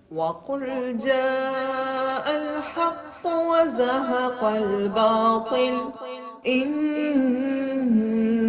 وقل جاء الحق وزهق الباطل إن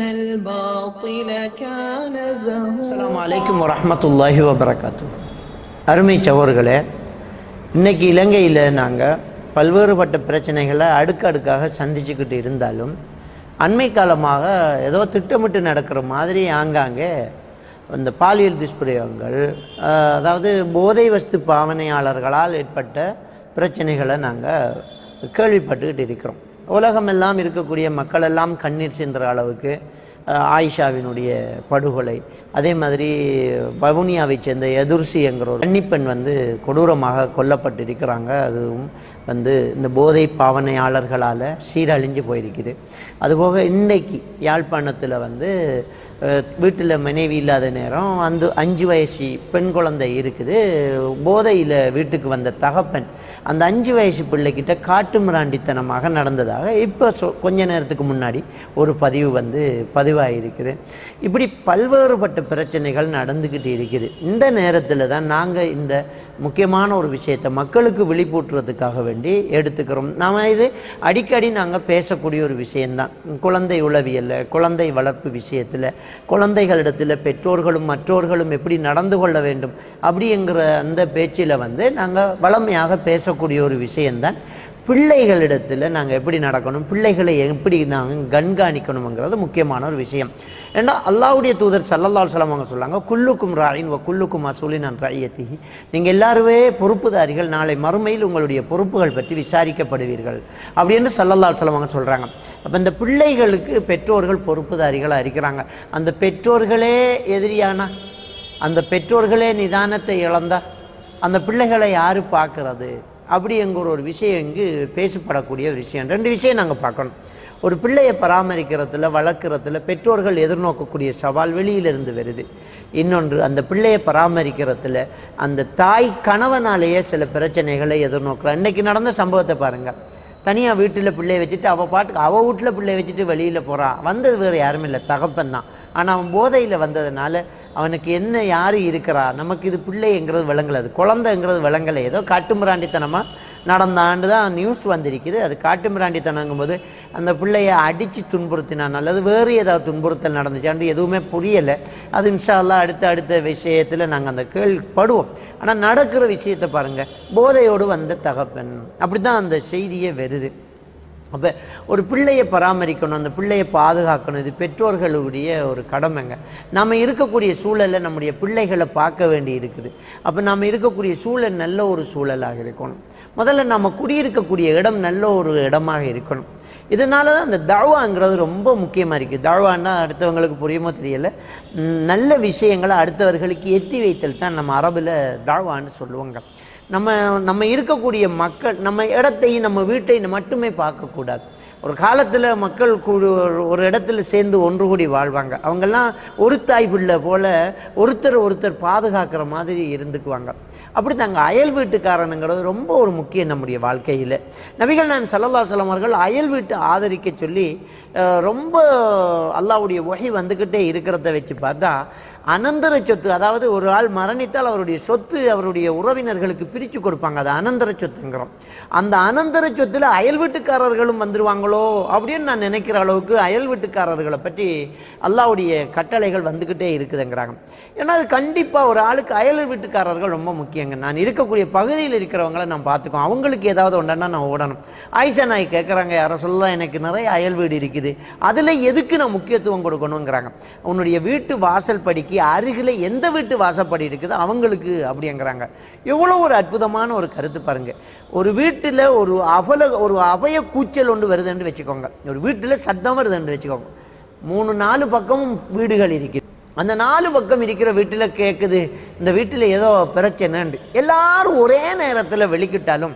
الباطل كان زهوقا அஸ்ஸலாமு அலைக்கும் வரஹ்மத்துல்லாஹி வபரகாத்து அருமை சகோதர்களே இன்னைக்கு இலங்கையில் நாங்கள் பல்வேறுபட்ட பிரச்சனைகளை அடுக்கடுக்காக சந்திச்சுக்கிட்டு இருந்தாலும் அண்மை காலமாக ஏதோ திட்டமிட்டு நடக்கிற மாதிரி ஆங்காங்கே இந்த பாலியல் துஷ்பிரயோகங்கள் ஆஹ், அதாவது போதை வஸ்து பாவனையாளர்களால் ஏற்பட்ட பிரச்சனைகளை நாங்கள் கேள்விப்பட்டுக்கிட்டு இருக்கிறோம் உலகமெல்லாம் இருக்கக்கூடிய மக்கள் எல்லாம் கண்ணீர் சிந்துற அளவுக்கு அஹ், ஆயிஷாவினுடைய படுகொலை அதே மாதிரி வவுனியாவை சேர்ந்த எதுர்சி என்கிற ஒரு கன்னிப்பெண் வந்து கொடூரமாக கொல்லப்பட்டிருக்கிறாங்க அதுவும் வந்து இந்த போதை பாவனையாளர்களால் சீரழிஞ்சு போயிருக்குது அதுபோக இன்னைக்கு யாழ்ப்பாணத்தில் வந்து வீட்டில் மனைவி இல்லாத நேரம் அந்த அஞ்சு வயசு பெண் குழந்தை இருக்குது போதையில் வீட்டுக்கு வந்த தகப்பன் அந்த அஞ்சு வயசு பிள்ளைக்கிட்ட காட்டு மிராண்டித்தனமாக நடந்ததாக இப்போ சொ கொஞ்ச நேரத்துக்கு முன்னாடி ஒரு பதிவு வந்து பதிவாகிருக்குது இப்படி பல்வேறுபட்ட பிரச்சனைகள் நடந்துக்கிட்டு இருக்குது இந்த நேரத்தில் தான் நாங்கள் இந்த முக்கியமான ஒரு விஷயத்தை மக்களுக்கு விழிப்பூட்டுறதுக்காக வேண்டி எடுத்துக்கிறோம் நாம் இது அடிக்கடி நாங்கள் பேசக்கூடிய ஒரு விஷயம்தான் குழந்தை உளவியல்ல குழந்தை வளர்ப்பு விஷயத்தில் குழந்தைகளிடத்தில் பெற்றோர்களும் மற்றோர்களும் எப்படி நடந்து கொள்ள வேண்டும் அப்படிங்கிற அந்த பேச்சில் வந்து நாங்கள் வளமையாக பேசக்கூடிய ஒரு விஷயம்தான் பிள்ளைகளிடத்தில் நாங்கள் எப்படி நடக்கணும் பிள்ளைகளை எப்படி நாங்கள் கண்காணிக்கணுங்கிறது முக்கியமான ஒரு விஷயம் ஏன்னா அல்லாவுடைய தூதர் சல்லல்லாஹு அலைஹி அவங்க சொல்லாங்க குல்லுக்கும் ராயின் வ குல்லுக்கும் அசூலின் அன் ராயத்திஹி நீங்கள் எல்லாருமே பொறுப்புதாரிகள் நாளை மறுமையில் உங்களுடைய பொறுப்புகள் பற்றி விசாரிக்கப்படுவீர்கள் அப்படின்னு சல்லல்லாஹு அலைஹி அவங்க சொல்கிறாங்க அப்போ இந்த பிள்ளைகளுக்கு பெற்றோர்கள் பொறுப்புதாரிகளாக இருக்கிறாங்க அந்த பெற்றோர்களே எதிரியானா அந்த பெற்றோர்களே நிதானத்தை இழந்தா அந்த பிள்ளைகளை யார் பார்க்கறது அப்படிங்கிற ஒரு விஷயம் இங்கு பேசப்படக்கூடிய ஒரு விஷயம் ரெண்டு விஷயம் நாங்கள் பார்க்கணும் ஒரு பிள்ளையை பராமரிக்கிறதுல வளர்க்குறதுல பெற்றோர்கள் எதிர்நோக்கக்கூடிய சவால் வெளியிலிருந்து வருது இன்னொன்று அந்த பிள்ளையை பராமரிக்கிறதுல அந்த தாய் கணவனாலேயே சில பிரச்சனைகளை எதிர்நோக்கிறா இன்னைக்கு நடந்த சம்பவத்தை பாருங்கள் தனியாக வீட்டில் பிள்ளைய வச்சுட்டு அவள் பாட்டுக்கு அவள் வீட்டில் பிள்ளைய வச்சுட்டு வெளியில் போகிறான் வந்தது வேறு யாரும் இல்லை தகப்பன் தான் ஆனால் அவன் போதையில் வந்ததுனால அவனுக்கு என்ன யார் இருக்கிறா நமக்கு இது பிள்ளைங்கிறது விளங்கலை அது குழந்தைங்கிறது விளங்கலை ஏதோ காட்டுமிராண்டித்தனமாக நடந்த ஆண்டு தான் நியூஸ் வந்திருக்குது அது காட்டுமிராண்டித்தனங்கும் போது அந்த பிள்ளைய அடித்து துன்புறுத்தினான் அல்லது வேறு ஏதாவது துன்புறுத்தல் நடந்துச்சாண்டு எதுவுமே புரியலை அது இன்ஷா அல்லாஹ் அடுத்த அடுத்த விஷயத்தில் நாங்கள் அந்த கேள்விப்படுவோம் ஆனால் நடக்கிற விஷயத்தை பாருங்கள் போதையோடு வந்த தகப்பன் அப்படி தான் அந்த செய்தியே வருது அப்போ ஒரு பிள்ளையை பராமரிக்கணும் அந்த பிள்ளையை பாதுகாக்கணும் இது பெற்றோர்களுடைய ஒரு கடமைங்க நம்ம இருக்கக்கூடிய சூழலை நம்முடைய பிள்ளைகளை பார்க்க வேண்டி இருக்குது அப்போ நம்ம இருக்கக்கூடிய சூழல் நல்ல ஒரு சூழலாக இருக்கணும் முதல்ல நம்ம குடியிருக்கக்கூடிய இடம் நல்ல ஒரு இடமாக இருக்கணும் இதனால தான் அந்த தாவாங்கிறது ரொம்ப முக்கியமாக இருக்குது தாவான்னா அடுத்தவங்களுக்கு புரியுமோ தெரியல ம், நல்ல விஷயங்களை அடுத்தவர்களுக்கு எத்தி வைத்தல் தான் நம்ம அரபில் தாவான்னு சொல்லுவாங்க நம்ம நம்ம இருக்கக்கூடிய மக்கள் நம்ம இடத்தையும் நம்ம வீட்டையும் மட்டுமே பார்க்கக்கூடாது ஒரு காலத்தில் மக்கள் கூடு ஒரு- ஒரு இடத்துல சேர்ந்து ஒன்று கூடி வாழ்வாங்க அவங்கெல்லாம் ஒரு தாய் பிள்ளை போல ஒருத்தர் ஒருத்தர் பாதுகாக்கிற மாதிரி இருந்துக்குவாங்க அப்படி தாங்க அயல் வீட்டுக்காரனுங்கிறது ரொம்ப ஒரு முக்கியம் நம்முடைய வாழ்க்கையில் நபிகள் நான் சல்லல்லா சொல்லம் அவர்கள் அயல் வீட்டை ஆதரிக்க சொல்லி அஹ், ரொம்ப அல்லாவுடைய ஒகை வந்துக்கிட்டே இருக்கிறத வச்சு பார்த்தா அனந்தர சொத்து அதாவது ஒரு ஆள் மரணித்தால் அவருடைய சொத்து அவருடைய உறவினர்களுக்கு பிரித்து கொடுப்பாங்க அது அனந்தர சொத்துங்கிறோம் அந்த அனந்தர சொத்தில் அயல் வீட்டுக்காரர்களும் வந்துருவாங்களோ அப்படின்னு நான் நினைக்கிற அளவுக்கு அயல் வீட்டுக்காரர்களை பற்றி அல்லாவுடைய கட்டளைகள் வந்துக்கிட்டே இருக்குதுங்கிறாங்க ஏன்னா அது கண்டிப்பாக ஒரு ஆளுக்கு அயல் வீட்டுக்காரர்கள் ரொம்ப முக்கியங்க நான் இருக்கக்கூடிய பகுதியில் இருக்கிறவங்கள நான் பார்த்துக்கோ அவங்களுக்கு ஏதாவது ஒன்றுனா நான் ஓடணும் ஆயிஷா நாய் கேட்குறாங்க யாரோ சொல்ல எனக்கு நிறைய அயல் வீடு இருக்குது அதில் எதுக்கு நான் முக்கியத்துவம் கொடுக்கணுங்கிறாங்க உன்னுடைய வீட்டு வாசல் படிக்கு அருகில் எந்த வீட்டு வாசப்படி இருக்குதோ அவங்களுக்கு அப்படிங்கிறாங்க எவ்வளோ ஒரு அற்புதமான ஒரு கருத்து பாருங்க ஒரு வீட்டில் ஒரு அவல ஒரு அபய கூச்சல் ஒன்று வருதுன்னு வச்சுக்கோங்க ஒரு வீட்டில் சத்தம் வருதுன்னு வச்சுக்கோங்க மூணு நாலு பக்கமும் வீடுகள் இருக்குது அந்த நாலு பக்கம் இருக்கிற வீட்டில் கேட்குது இந்த வீட்டில் ஏதோ பிரச்சனைண்டு எல்லாரும் ஒரே நேரத்தில் வெளிக்கிட்டாலும்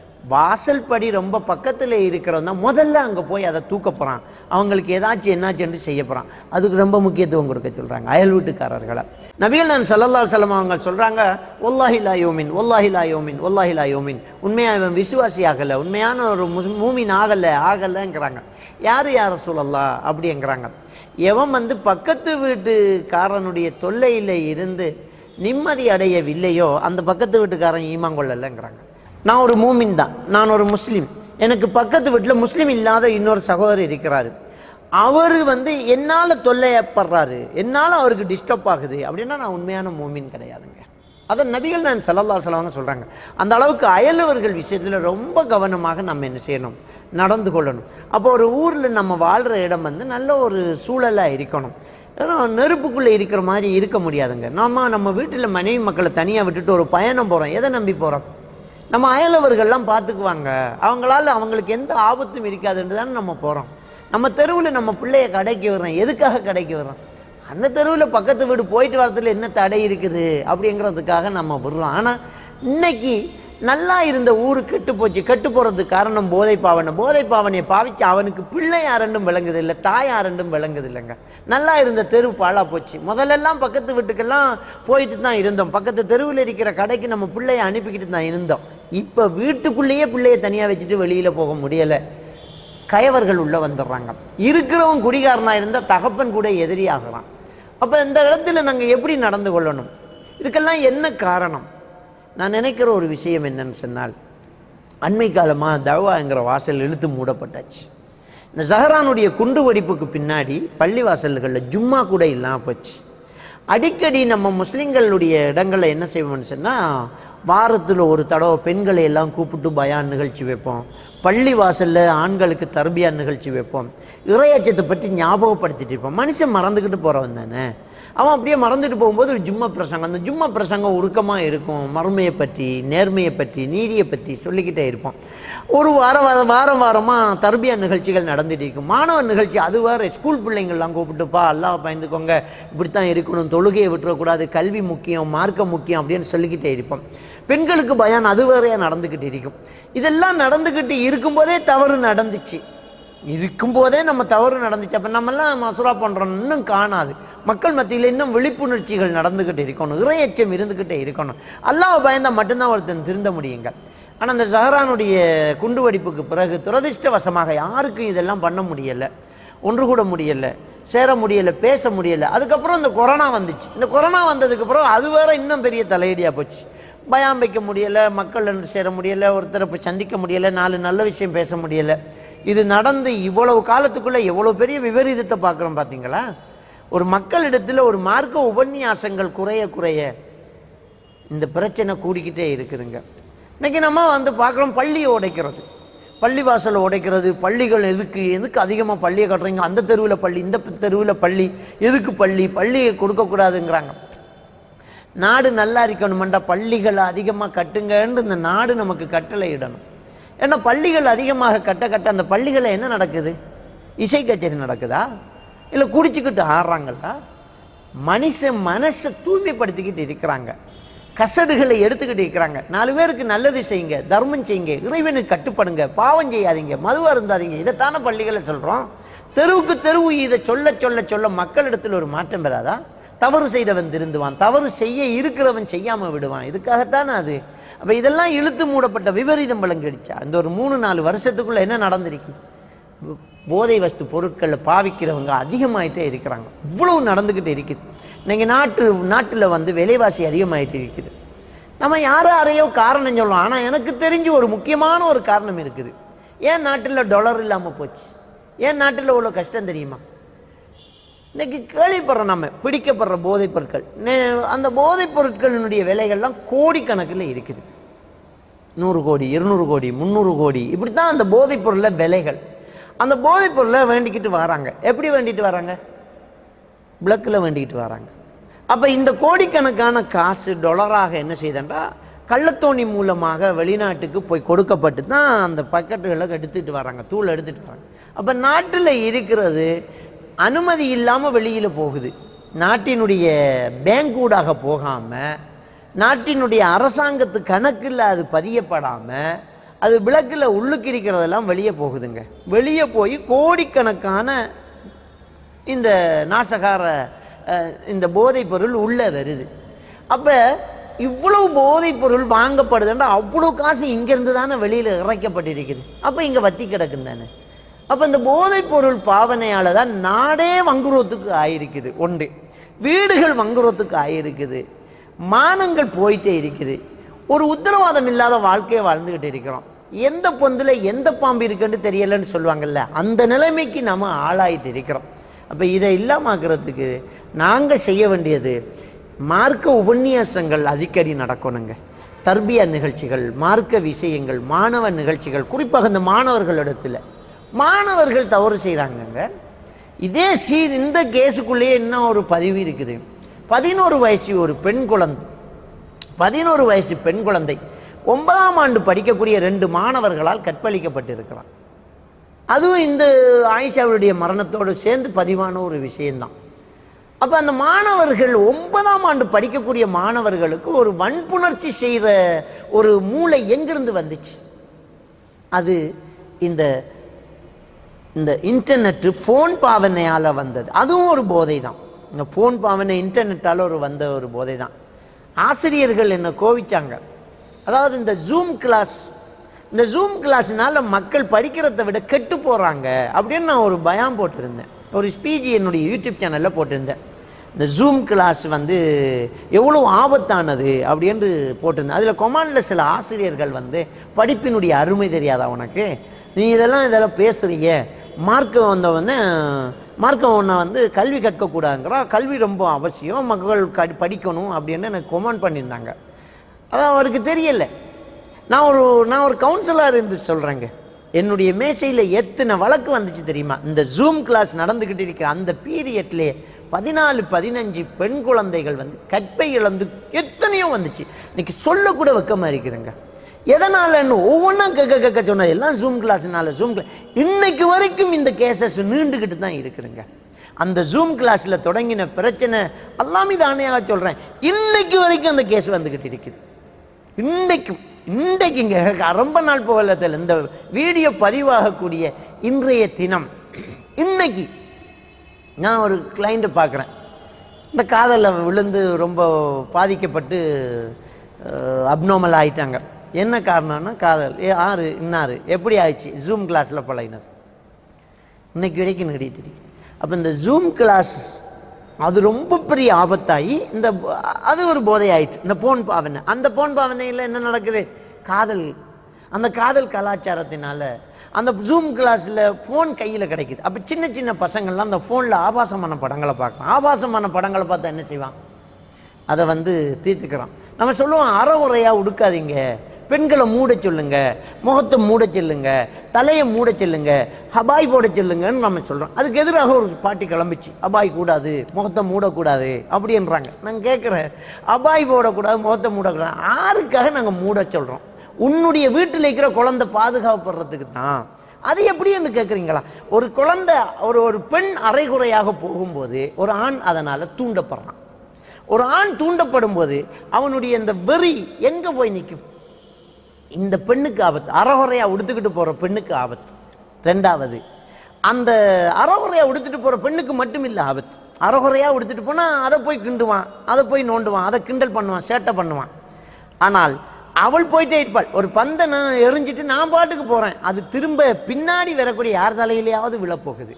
வாசல் படி ரொம்ப பக்கத்தில் இருக்கிறவன் தான் முதல்ல அங்கே போய் அதை தூக்க போகிறான் அவங்களுக்கு ஏதாச்சும் என்னாச்சுன்னு செய்ய போகிறான் அதுக்கு ரொம்ப முக்கியத்துவம் கொடுக்க சொல்கிறாங்க அயல் வீட்டுக்காரர்களை நபிகள் நான் சல்லல்லா செல்லம் அவங்க சொல்கிறாங்க ஒல்லாஹிலா யோமின் ஒல்லாஹிலா யோமின் ஒல்லாஹிலா யோமின் உண்மையாக இவன் விசுவாசி ஆகலை உண்மையான ஒரு முஸ் மூமின் ஆகலை ஆகலைங்கிறாங்க யார் யார் சொல்லல்லா அப்படிங்கிறாங்க எவன் வந்து பக்கத்து வீட்டுக்காரனுடைய தொல்லையில் இருந்து நிம்மதி அடையவில்லையோ அந்த பக்கத்து வீட்டுக்காரன் ஈமான் கொள்ளலைங்கிறாங்க நான் ஒரு மூமின் தான் நான் ஒரு முஸ்லீம் எனக்கு பக்கத்து வீட்டில் முஸ்லீம் இல்லாத இன்னொரு சகோதரர் இருக்கிறாரு அவர் வந்து என்னால் தொல்லையப்படுறாரு என்னால் அவருக்கு டிஸ்டர்ப் ஆகுது அப்படின்னா நான் உண்மையான மூமின் கிடையாதுங்க அதை நபிகள் நான் சல்லல்லா சொல்லுவாங்க சொல்கிறாங்க அந்த அளவுக்கு அயலவர்கள் விஷயத்தில் ரொம்ப கவனமாக நம்ம என்ன செய்யணும் நடந்து கொள்ளணும் அப்போ ஒரு ஊரில் நம்ம வாழ்கிற இடம் வந்து நல்ல ஒரு சூழலாக இருக்கணும் ஏன்னா நெருப்புக்குள்ளே இருக்கிற மாதிரி இருக்க முடியாதுங்க நம்ம நம்ம வீட்டில் மனைவி மக்களை தனியாக விட்டுட்டு ஒரு பயணம் போகிறோம் எதை நம்பி போகிறோம் நம்ம அயலவர்கள்லாம் பார்த்துக்குவாங்க அவங்களால அவங்களுக்கு எந்த ஆபத்தும் இருக்காதுன்னு தானே நம்ம போகிறோம் நம்ம தெருவில் நம்ம பிள்ளைய கடைக்கு வர்றோம் எதுக்காக கடைக்கு வர்றோம் அந்த தெருவில் பக்கத்து வீடு போயிட்டு வரதுல என்ன தடை இருக்குது அப்படிங்கிறதுக்காக நம்ம விடுறோம் ஆனால் இன்னைக்கு நல்லா இருந்த ஊரு கெட்டு போச்சு கெட்டு போகிறதுக்கு காரணம் போதை பாவனை போதை பாவனையை பாவிச்சு அவனுக்கு பிள்ளை யாரெண்டும் விளங்குது இல்லை தாய் யாரெண்டும் விளங்குது இல்லைங்க நல்லா இருந்த தெரு பாழா போச்சு முதல்லலாம் பக்கத்து வீட்டுக்கெல்லாம் போயிட்டு தான் இருந்தோம் பக்கத்து தெருவில் இருக்கிற கடைக்கு நம்ம பிள்ளைய அனுப்பிக்கிட்டு தான் இருந்தோம் இப்போ வீட்டுக்குள்ளேயே பிள்ளைய தனியாக வச்சுட்டு வெளியில் போக முடியலை கயவர்கள் உள்ள வந்துடுறாங்க இருக்கிறவன் குடிகாரனா இருந்தால் தகப்பன் கூட எதிரி ஆகிறான் அப்போ இந்த இடத்துல நாங்கள் எப்படி நடந்து கொள்ளணும் இதுக்கெல்லாம் என்ன காரணம் நான் நினைக்கிற ஒரு விஷயம் என்னன்னு சொன்னால் அண்மை காலமாக தவாங்கிற வாசல் இழுத்து மூடப்பட்டாச்சு இந்த ஜஹரானுடைய குண்டு வெடிப்புக்கு பின்னாடி பள்ளி வாசல்களில் ஜும்மா கூட இல்லாமல் போச்சு அடிக்கடி நம்ம முஸ்லிம்களுடைய இடங்களை என்ன செய்வோம்னு சொன்னால் வாரத்தில் ஒரு தடவை பெண்களை எல்லாம் கூப்பிட்டு பயான் நிகழ்ச்சி வைப்போம் பள்ளி வாசலில் ஆண்களுக்கு தர்பியா நிகழ்ச்சி வைப்போம் இறையச்சத்தை பற்றி ஞாபகப்படுத்திட்டு இருப்போம் மனுஷன் மறந்துக்கிட்டு போகிறவன் தானே அவன் அப்படியே மறந்துட்டு போகும்போது ஒரு ஜும்மா பிரசங்கம் அந்த ஜும்மா பிரசங்கம் உருக்கமாக இருக்கும் மறுமையை பற்றி நேர்மையை பற்றி நீதியை பற்றி சொல்லிக்கிட்டே இருப்போம் ஒரு வாரம் வாரம் வாரம் வாரமாக தர்பியா நிகழ்ச்சிகள் நடந்துட்டு இருக்கும் மாணவர் நிகழ்ச்சி அது வேறு ஸ்கூல் பிள்ளைங்கள்லாம் கூப்பிட்டுப்பா அல்லாஹ் பயந்துக்கோங்க இப்படித்தான் இருக்கணும் தொழுகையை விட்டுறக்கூடாது கல்வி முக்கியம் மார்க்கம் முக்கியம் அப்படின்னு சொல்லிக்கிட்டே இருப்போம் பெண்களுக்கு பயான் அது வேறையாக நடந்துக்கிட்டு இருக்கும் இதெல்லாம் நடந்துக்கிட்டு இருக்கும்போதே தவறு நடந்துச்சு இருக்கும்போதே நம்ம தவறு நடந்துச்சு அப்போ நம்மெல்லாம் மசூரா பண்ணுறோம் இன்னும் காணாது மக்கள் மத்தியில் இன்னும் விழிப்புணர்ச்சிகள் நடந்துக்கிட்டே இருக்கணும் இறையச்சம் இருந்துக்கிட்டே இருக்கணும் அல்லாஹ் பயந்தால் மட்டும்தான் ஒருத்தன் திருந்த முடியுங்க ஆனால் அந்த ஜஹரானுடைய குண்டு வெடிப்புக்கு பிறகு துரதிர்ஷ்டவசமாக யாருக்கும் இதெல்லாம் பண்ண முடியலை ஒன்று கூட முடியலை சேர முடியலை பேச முடியலை அதுக்கப்புறம் இந்த கொரோனா வந்துச்சு இந்த கொரோனா வந்ததுக்கு அப்புறம் அது வேற இன்னும் பெரிய தலையடியாக போச்சு பயம் வைக்க முடியலை மக்கள் ஒன்று சேர முடியலை ஒருத்தரை போய் சந்திக்க முடியலை நாலு நல்ல விஷயம் பேச முடியலை இது நடந்து இவ்வளவு காலத்துக்குள்ளே எவ்வளோ பெரிய விபரீதத்தை பார்க்குறோம் பார்த்தீங்களா ஒரு மக்களிடத்தில் ஒரு மார்க்க உபன்யாசங்கள் குறைய குறைய இந்த பிரச்சனை கூடிக்கிட்டே இருக்குதுங்க இன்னைக்கு நம்ம வந்து பார்க்குறோம் பள்ளியை உடைக்கிறது பள்ளி வாசலை உடைக்கிறது பள்ளிகள் எதுக்கு எதுக்கு அதிகமாக பள்ளியை கட்டுறீங்க அந்த தெருவில் பள்ளி இந்த தெருவில் பள்ளி எதுக்கு பள்ளி பள்ளியை கொடுக்கக்கூடாதுங்கிறாங்க நாடு நல்லா இருக்கணுமெண்டா பள்ளிகளை அதிகமாக கட்டுங்கன்னு இந்த நாடு நமக்கு கட்டளை இடணும் ஏன்னா பள்ளிகள் அதிகமாக கட்ட கட்ட அந்த பள்ளிகளில் என்ன நடக்குது இசை கச்சேரி நடக்குதா இல்லை குடிச்சுக்கிட்டு ஆடுறாங்களா மனுஷன் மனசை தூய்மைப்படுத்திக்கிட்டு இருக்கிறாங்க கசடுகளை எடுத்துக்கிட்டு இருக்கிறாங்க நாலு பேருக்கு நல்லது செய்யுங்க தர்மம் செய்யுங்க இறைவனுக்கு கட்டுப்படுங்க பாவம் செய்யாதீங்க மது அருந்தாதீங்க இதைத்தானே பள்ளிகளை சொல்கிறோம் தெருவுக்கு தெருவு இதை சொல்ல சொல்ல சொல்ல மக்களிடத்தில் ஒரு மாற்றம் பெறாதா தவறு செய்தவன் திருந்துவான் தவறு செய்ய இருக்கிறவன் செய்யாம விடுவான் இதுக்காகத்தானே அது அப்ப இதெல்லாம் இழுத்து மூடப்பட்ட விபரீதம் விளங்கிடுச்சா அந்த ஒரு மூணு நாலு வருஷத்துக்குள்ள என்ன நடந்திருக்கு போ- போதை வஸ்து பொருட்களை பாவிக்கிறவங்க அதிகமாயிட்டே இருக்கிறாங்க இவ்வளவு நடந்துக்கிட்டு இருக்குது இன்னைக்கு நாட்டு நாட்டில் வந்து விலைவாசி அதிகமாயிட்டு இருக்குது நம்ம யாரோ யாரையோ காரணம் சொல்லலாம் ஆனால் எனக்கு தெரிஞ்சு ஒரு முக்கியமான ஒரு காரணம் இருக்குது ஏன் நாட்டில் டாலர் இல்லாமல் போச்சு ஏன் நாட்டில் இவ்வளோ கஷ்டம் தெரியுமா இன்னைக்கு கேள்விப்படுறோம் நம்ம பிடிக்கப்படுற போதைப் பொருட்கள் நே- அந்த போதைப் பொருட்களினுடைய விலைகள்லாம் கோடிக்கணக்கில் இருக்குது நூறு கோடி இருநூறு கோடி முந்நூறு கோடி இப்படி தான் அந்த போதைப் பொருளில் விலைகள் அந்த போதைப் பொருளை வேண்டிக்கிட்டு வராங்க எப்படி வேண்டிட்டு வராங்க பிளக்கில் வேண்டிக்கிட்டு வராங்க அப்போ இந்த கோடிக்கணக்கான காசு டொலராக என்ன செய்தண்டா கள்ளத்தோணி மூலமாக வெளிநாட்டுக்கு போய் கொடுக்கப்பட்டு தான் அந்த பக்கெட்டுகளை எடுத்துட்டு வராங்க தூள் எடுத்துட்டு வராங்க அப்போ நாட்டில் இருக்கிறது அனுமதி இல்லாமல் வெளியில் போகுது நாட்டினுடைய பேங்க் ஊடாக போகாமல் நாட்டினுடைய அரசாங்கத்து கணக்கில் அது பதியப்படாமல் அது விளக்கில் உள்ளுக்கு இருக்கிறதெல்லாம் வெளியே போகுதுங்க வெளியே போய் கோடிக்கணக்கான இந்த நாசகார அஹ், இந்த போதைப் பொருள் உள்ளே வருது அப்போ இவ்வளவு போதைப் பொருள் வாங்கப்படுதுன்னா அவ்வளோ காசு இங்கேருந்து தானே வெளியில் இறைக்கப்பட்டிருக்குது அப்போ இங்கே வத்தி கிடக்கும் தானே அப்போ இந்த போதைப் பொருள் பாவனையால் தான் நாடே வங்குரோத்துக்கு ஆயிருக்குது ஒன்று வீடுகள் வங்குரோத்துக்கு ஆயிருக்குது மானங்கள் போயிட்டே இருக்குது ஒரு உத்தரவாதம் இல்லாத வாழ்க்கையை வாழ்ந்துகிட்டு இருக்கிறோம் எந்த பொந்துல எந்த பாம்பு இருக்குன்னு தெரியலன்னு சொல்லுவாங்கல்ல அந்த நிலைமைக்கு நம்ம ஆளாயிட்டு இருக்கிறோம் அப்போ இதை இல்லாமாக்குறதுக்கு நாங்கள் செய்ய வேண்டியது மார்க்க உபன்யாசங்கள் அடிக்கடி நடக்கணுங்க தர்பியா நிகழ்ச்சிகள் மார்க்க விஷயங்கள் மாணவ நிகழ்ச்சிகள் குறிப்பாக இந்த மாணவர்களிடத்தில் மாணவர்கள் தவறு செய்கிறாங்கங்க இதே சீர் இந்த கேஸுக்குள்ளேயே இன்னும் ஒரு பதிவு இருக்குது பதினோரு வயசு ஒரு பெண் குழந்தை பதினோரு வயசு பெண் குழந்தை ஒன்பதாம் ஆண்டு படிக்கக்கூடிய ரெண்டு மாணவர்களால் கற்பழிக்கப்பட்டிருக்கிறான் அதுவும் இந்த ஆயிஷாவுடைய மரணத்தோடு சேர்ந்து பதிவான ஒரு விஷயம்தான் அப்போ அந்த மாணவர்கள் ஒன்பதாம் ஆண்டு படிக்கக்கூடிய மாணவர்களுக்கு ஒரு வன்புணர்ச்சி செய்கிற ஒரு மூளை எங்கிருந்து வந்துச்சு அது இந்த இந்த இன்டர்நெட்டு ஃபோன் பாவனையால் வந்தது அதுவும் ஒரு போதை தான் இந்த ஃபோன் பாவனை இன்டர்நெட்டால் ஒரு வந்த ஒரு போதை தான் ஆசிரியர்கள் என்னை கோவிச்சாங்க அதாவது இந்த ஜூம் கிளாஸ் இந்த ஜூம் கிளாஸ்னால மக்கள் படிக்கிறதை விட கெட்டு போகிறாங்க அப்படின்னு நான் ஒரு பயம் போட்டிருந்தேன் ஒரு ஸ்பீச் என்னுடைய யூடியூப் சேனலில் போட்டிருந்தேன் இந்த ஜூம் கிளாஸ் வந்து எவ்வளோ ஆபத்தானது அப்படின்னு போட்டிருந்தேன் அதில் கொமாண்டில் சில ஆசிரியர்கள் வந்து படிப்பினுடைய அருமை தெரியாதா உனக்கு நீ இதெல்லாம் இதெல்லாம் பேசுறீங்க மார்க்கம் வந்த வந்து மார்க்கம் ஒன்றை வந்து கல்வி கற்கக்கூடாதுங்கிறா கல்வி ரொம்ப அவசியம் மக்கள் கடி படிக்கணும் அப்படின்னு எனக்கு கொமெண்ட் பண்ணியிருந்தாங்க அதான் அவருக்கு தெரியல நான் ஒரு நான் ஒரு கவுன்சிலர் இருந்து சொல்கிறேங்க என்னுடைய மேசையில் எத்தனை வழக்கு வந்துச்சு தெரியுமா இந்த ஜூம் கிளாஸ் நடந்துக்கிட்டு இருக்கிற அந்த பீரியட்லேயே பதினாலு பதினஞ்சு பெண் குழந்தைகள் வந்து கற்பை இழந்து எத்தனையோ வந்துச்சு இன்னைக்கு சொல்லக்கூட வெக்கமாக இருக்குதுங்க எதனாலன்னு ஒவ்வொன்றா கேட்க கேட்க சொன்னது எல்லாம் ஜூம் கிளாஸ்னால ஜூம் கிளாஸ் இன்னைக்கு வரைக்கும் இந்த கேசஸ் நீண்டுக்கிட்டு தான் இருக்குதுங்க அந்த ஜூம் கிளாஸில் தொடங்கின பிரச்சனை எல்லாமே தானேயாக சொல்கிறேன் இன்னைக்கு வரைக்கும் அந்த கேஸ் வந்துக்கிட்டு இருக்குது இன்னைக்கும் இன்றைக்குங்க ரொம்ப நாள் போகலத்தில் இந்த வீடியோ பதிவாகக்கூடிய இன்றைய தினம் இன்னைக்கு நான் ஒரு கிளைண்ட்டை பார்க்குறேன் இந்த காதலில் விழுந்து ரொம்ப பாதிக்கப்பட்டு அப்நார்மல் ஆயிட்டாங்க என்ன காரணம்னா காதல் ஏ ஆறு இன்னாரு எப்படி ஆயிடுச்சு ஜூம் கிளாஸில் பழகினது இன்னைக்கு வரைக்கும் நீடிட்டு இருக்கு அப்போ இந்த ஜூம் கிளாஸ் அது ரொம்ப பெரிய ஆபத்தாகி இந்த ப- அது ஒரு போதை ஆயிடுச்சு இந்த போன் பாவனை அந்த போன் பாவனையில் என்ன நடக்குது காதல் அந்த காதல் கலாச்சாரத்தினால அந்த ஜூம் கிளாஸில் ஃபோன் கையில் கிடைக்குது அப்போ சின்ன சின்ன பசங்கள்லாம் அந்த ஃபோனில் ஆபாசமான படங்களை பார்க்கலாம் ஆபாசமான படங்களை பார்த்தா என்ன செய்வான் அதை வந்து தீர்த்துக்கிறான் நம்ம சொல்லுவோம் அறவுரையாக உடுக்காதீங்க பெண்களை மூட சொல்லுங்க முகத்தை மூட சொல்லுங்க தலையை மூட சொல்லுங்க ஹபாய் போட சொல்லுங்கன்னு நம்ம சொல்கிறோம் அதுக்கு எதிராக ஒரு பாட்டி கிளம்பிச்சு அபாய் கூடாது முகத்தை மூடக்கூடாது அப்படின்றாங்க நான் கேட்குறேன் அபாய் போடக்கூடாது முகத்தை மூடக்கூடாது யாருக்காக நாங்கள் மூட சொல்கிறோம் உன்னுடைய வீட்டில் இருக்கிற குழந்தை பாதுகாப்படுறதுக்கு தான் அது எப்படின்னு கேட்குறீங்களா ஒரு குழந்தை ஒரு ஒரு பெண் அரைகுறையாக போகும்போது ஒரு ஆண் அதனால் தூண்டப்படுறான் ஒரு ஆண் தூண்டப்படும் போது அவனுடைய இந்த வெறி எங்க போய் நிற்கும் இந்த பெண்ணுக்கு ஆபத்து அறகுறையா உடுத்துக்கிட்டு போற பெண்ணுக்கு ஆபத்து ரெண்டாவது அந்த அறகுறையா உடுத்துட்டு போற பெண்ணுக்கு மட்டும் இல்லை ஆபத்து அறகுறையா உடுத்துட்டு போனா அதை போய் கிண்டுவான் அதை போய் நோண்டுவான் அதை கிண்டல் பண்ணுவான் சேட்டை பண்ணுவான் ஆனால் அவள் போயிட்டே இருப்பாள் ஒரு பந்தை நான் எரிஞ்சிட்டு நான் பாட்டுக்கு போறேன் அது திரும்ப பின்னாடி வரக்கூடிய யார் தலையிலேயாவது விழப்போகுது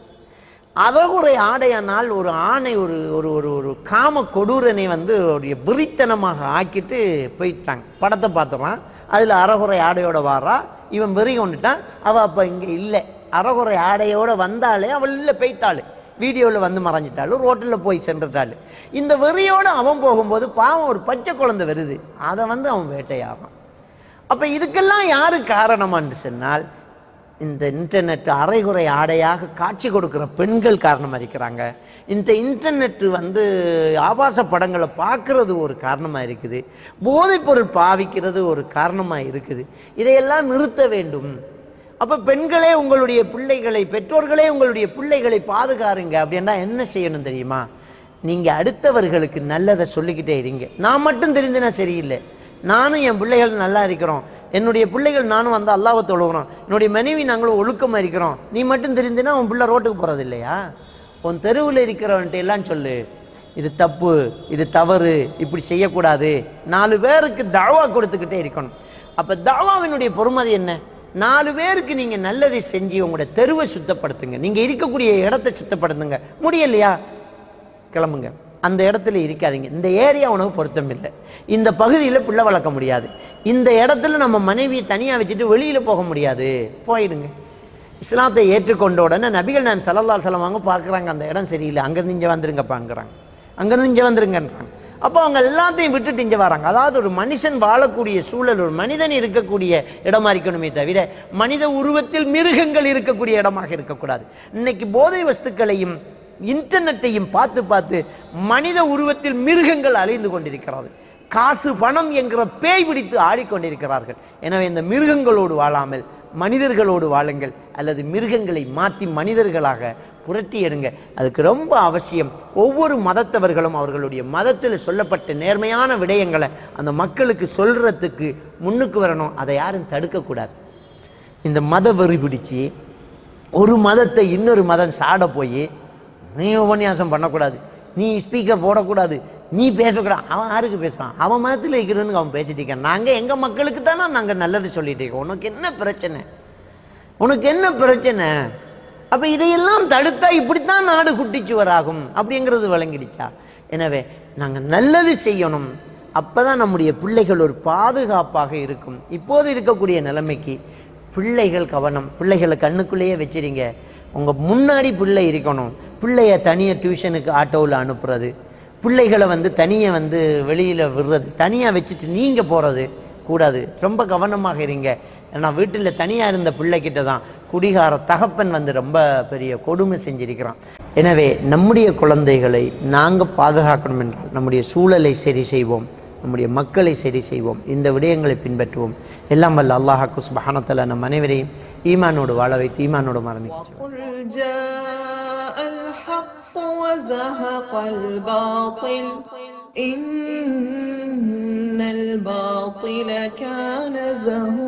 அழகுரை ஆடையானால் ஒரு ஆணை ஒரு ஒரு ஒரு ஒரு காம கொடூரனை வந்து ஒரு வெறித்தனமாக ஆக்கிட்டு போயிட்டாங்க படத்தை பார்த்துறான் அதில் அறகுறை ஆடையோட வாரா இவன் வெறி கொண்டுட்டான் அவள் அப்போ இங்கே இல்லை அறகுறை ஆடையோட வந்தாலே அவள் இல்லை போய்த்தாள் வீடியோவில் வந்து மறைஞ்சிட்டாள் ரோட்டில் போய் சென்றுட்டாள் இந்த வெறியோடு அவன் போகும்போது பாவம் ஒரு பச்சை குழந்தை வருது அதை வந்து அவன் வேட்டையாடுறான் அப்போ இதுக்கெல்லாம் யாரு காரணமான்னு சொன்னால் இந்த இன்டர்நெட் அரைகுறை ஆடையாக காட்சி கொடுக்கிற பெண்கள் காரணமாக இருக்கிறாங்க இந்த இன்டர்நெட் வந்து ஆபாச படங்களை பார்க்கறது ஒரு காரணமாக இருக்குது போதைப்பொருள் பாவிக்கிறது ஒரு காரணமாக இருக்குது இதையெல்லாம் நிறுத்த வேண்டும் அப்போ பெண்களே உங்களுடைய பிள்ளைகளை பெற்றோர்களே உங்களுடைய பிள்ளைகளை பாதுகாருங்க அப்படின்னா என்ன செய்யணும் தெரியுமா நீங்கள் அடுத்தவர்களுக்கு நல்லதை சொல்லிக்கிட்டே இருங்க நான் மட்டும் தெரிஞ்சுனா சரியில்லை நானும் என் பிள்ளைகள் நல்லா இருக்கிறோம் என்னுடைய பிள்ளைகள் நானும் வந்து அல்லாவை தொழுகிறோம் என்னுடைய மனைவி நாங்களும் ஒழுக்கமாக இருக்கிறோம் நீ மட்டும் தெரிஞ்சுனா உன் பிள்ளை ரோட்டுக்கு போகிறது இல்லையா உன் தெருவில் இருக்கிறவன்ட்டு எல்லாம் சொல்லு இது தப்பு இது தவறு இப்படி செய்யக்கூடாது நாலு பேருக்கு தாவா கொடுத்துக்கிட்டே இருக்கணும் அப்போ தாவாவினுடைய பொறுமதி என்ன நாலு பேருக்கு நீங்கள் நல்லதை செஞ்சு உங்களோட தெருவை சுத்தப்படுத்துங்க நீங்கள் இருக்கக்கூடிய இடத்தை சுத்தப்படுத்துங்க முடியலையா கிளம்புங்க அந்த இடத்துல இருக்காதீங்க இந்த ஏரியா உனக்கு பொருத்தம் இல்லை இந்த பகுதியில் பிள்ளை வளர்க்க முடியாது இந்த இடத்துல நம்ம மனைவியை தனியாக வச்சுட்டு வெளியில் போக முடியாது போயிடுங்க இஸ்லாத்தை ஏற்றுக்கொண்ட உடனே நபிகள் நான் சல்லல்லா சலம் வாங்க பார்க்குறாங்க அந்த இடம் சரியில்லை அங்கேருந்து இங்கே வந்துருங்கப்பாங்கிறாங்க அங்கேருந்து இங்கே வந்துருங்கன்றாங்க அப்போ அவங்க எல்லாத்தையும் விட்டுட்டு இங்கே வராங்க அதாவது ஒரு மனுஷன் வாழக்கூடிய சூழல் ஒரு மனிதன் இருக்கக்கூடிய இடமா இருக்கணுமே தவிர மனித உருவத்தில் மிருகங்கள் இருக்கக்கூடிய இடமாக இருக்கக்கூடாது இன்னைக்கு போதை வஸ்துக்களையும் இன்டர்நெட்டையும் பார்த்து பார்த்து மனித உருவத்தில் மிருகங்கள் அழிந்து கொண்டிருக்கிறது காசு பணம் என்கிற பேய் பிடித்து ஆடிக்கொண்டிருக்கிறார்கள் எனவே இந்த மிருகங்களோடு வாழாமல் மனிதர்களோடு வாழுங்கள் அல்லது மிருகங்களை மாற்றி மனிதர்களாக புரட்டி எடுங்க அதுக்கு ரொம்ப அவசியம் ஒவ்வொரு மதத்தவர்களும் அவர்களுடைய மதத்தில் சொல்லப்பட்ட நேர்மையான விடயங்களை அந்த மக்களுக்கு சொல்றதுக்கு முன்னுக்கு வரணும் அதை யாரும் தடுக்கக்கூடாது இந்த மத வெறி பிடிச்சி ஒரு மதத்தை இன்னொரு மதம் சாட போய் நீ உபன்யாசம் பண்ணக்கூடாது நீ ஸ்பீக்கர் போடக்கூடாது நீ பேசக்கூடாது அவன் யாருக்கு பேசுவான் அவன் மதத்தில் இருக்கிறன்னு அவன் பேசிட்டு இருக்கான் நாங்கள் எங்கள் மக்களுக்கு தானே நாங்கள் நல்லது சொல்லிட்டு இருக்கோம் உனக்கு என்ன பிரச்சனை உனக்கு என்ன பிரச்சனை அப்போ இதையெல்லாம் தடுத்தா இப்படித்தான் நாடு குட்டிச்சுவராகும் அப்படிங்கிறது விளங்கிடுச்சா எனவே நாங்கள் நல்லது செய்யணும் அப்பதான் நம்முடைய பிள்ளைகள் ஒரு பாதுகாப்பாக இருக்கும் இப்போது இருக்கக்கூடிய நிலைமைக்கு பிள்ளைகள் கவனம் பிள்ளைகளை கண்ணுக்குள்ளேயே வச்சிருங்க உங்கள் முன்னாடி பிள்ளை இருக்கணும் பிள்ளைய தனியாக டியூஷனுக்கு ஆட்டோவில் அனுப்புறது பிள்ளைகளை வந்து தனியாக வந்து வெளியில் விடுறது தனியாக வச்சுட்டு நீங்கள் போகிறது கூடாது ரொம்ப கவனமாக இருங்க ஏன்னா வீட்டில் தனியாக இருந்த பிள்ளைகிட்ட தான் குடிகார தகப்பன் வந்து ரொம்ப பெரிய கொடுமை செஞ்சிருக்கிறான் எனவே நம்முடைய குழந்தைகளை நாங்கள் பாதுகாக்கணும் என்றால் நம்முடைய சூழலை சரி செய்வோம் நம்முடைய மக்களை சரி செய்வோம் இந்த விடயங்களை பின்பற்றுவோம் எல்லாம் வல்ல அல்லாஹாக்கு சுபஹானத்தல நம் அனைவரையும் ஈமானோடு வாழ வைத்து ஈமானோடு மரணிக்க وقل جاء الحق وزهق الباطل إن الباطل كان زهوقا